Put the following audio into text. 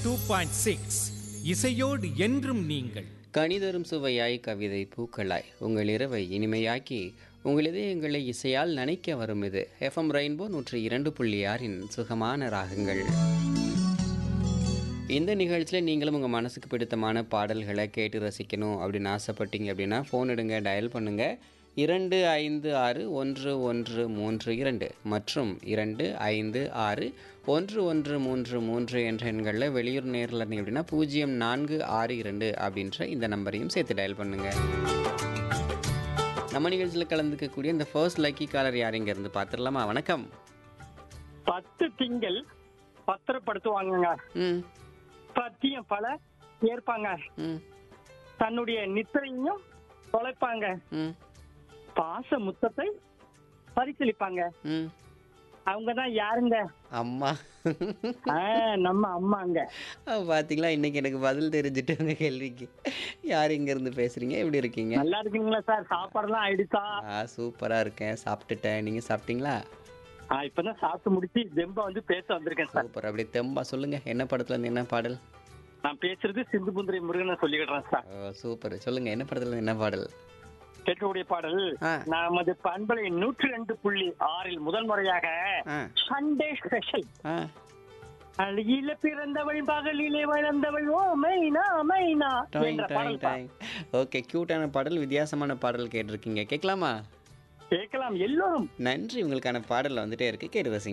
Two point six இசையோடு என்றும் நீங்கள் கனிதரும் சுவையாய் கவிதை பூக்களாய் உங்கள் இரவை இனிமையாக்கி உங்கள் இதயங்களை இசையால் நனைக்க வரும் இது எஃப்எம் ரெயின்போ நூற்றி இரண்டு புள்ளி ஆறின் சுகமான ராகங்கள் இந்த நிகழ்ச்சியில் நீங்களும் உங்கள் மனசுக்கு பிடித்தமான பாடல்களை கேட்டு ரசிக்கணும் அப்படின்னு ஆசைப்பட்டீங்க அப்படின்னா ஃபோன் எடுங்க டயல் பண்ணுங்கள் இரண்டு ஐந்து ஆறு ஒன்று ஒன்று மூன்று இரண்டு மற்றும் இரண்டு ஐந்து ஆறு ஒன்று ஒன்று மூன்று மூன்று என்ற எண்களில் வெளியூர் நேரில் இருந்தீங்க அப்படின்னா பூஜ்ஜியம் நான்கு ஆறு இரண்டு அப்படின்ற இந்த நம்பரையும் சேர்த்து டயல் பண்ணுங்கள் நம்ம நிகழ்ச்சியில் கலந்துக்கக்கூடிய இந்த ஃபர்ஸ்ட் லக்கி காலர் யார் இங்க இருந்து பார்த்துடலாமா வணக்கம் பத்து திங்கள் பத்திரப்படுத்துவாங்கங்க ம் பத்தியம் பல ஏற்பாங்க ம் தன்னுடைய நித்திரையும் தொலைப்பாங்க ம் பாச முத்தத்தை பரிசீலிப்பாங்க ம் அவங்க தான் யாருங்க அம்மா ஆ, நம்ம அம்மாங்க பார்த்தீங்களா இன்னைக்கு எனக்கு பதில் தெரிஞ்சுட்டு உங்க கேள்விக்கு யார் இங்க இருந்து பேசுறீங்க எப்படி இருக்கீங்க நல்லா இருக்கீங்களா சார் சாப்பாடுலாம் ஆயிடுச்சா ஆ சூப்பரா இருக்கேன் சாப்பிட்டுட்டேன் நீங்க சாப்பிட்டீங்களா ஆ, இப்பதான் சாப்பிட்டு முடிச்சு தெம்ப வந்து பேச வந்திருக்கேன் சார் சூப்பர் அப்படியே தெம்பா சொல்லுங்க என்ன படத்துல இருந்து என்ன பாடல் நான் பேசுறது சிந்து புந்திரி முருகனை சொல்லிக்கிடுறேன் சார் ஓ சூப்பர் சொல்லுங்க என்ன படத்துல இருந்து என்ன பாடல் கேட்கக்கூடிய பாடல் ஆ. நமது பண்பலை நூற்றி ரெண்டு புள்ளி ஆறில் முதல் முறையாக ஆ சண்டே ஸ்பெஷல் ஆ அழகில பிறந்தவள் பகலிலே வளர்ந்தவள் ஓ மைனா மைனா டாயிங் என்ற டாயிங் பாடல் தான். டாயிங் ஓகே க்யூட்டான பாடல் வித்தியாசமான பாடல் கேட்டிருக்கீங்க கேட்கலாமா கேட்கலாம் எல்லோரும் நன்றி உங்களுக்கான பாடல் வந்துட்டே இருக்கு கேட்டு ரசிங்க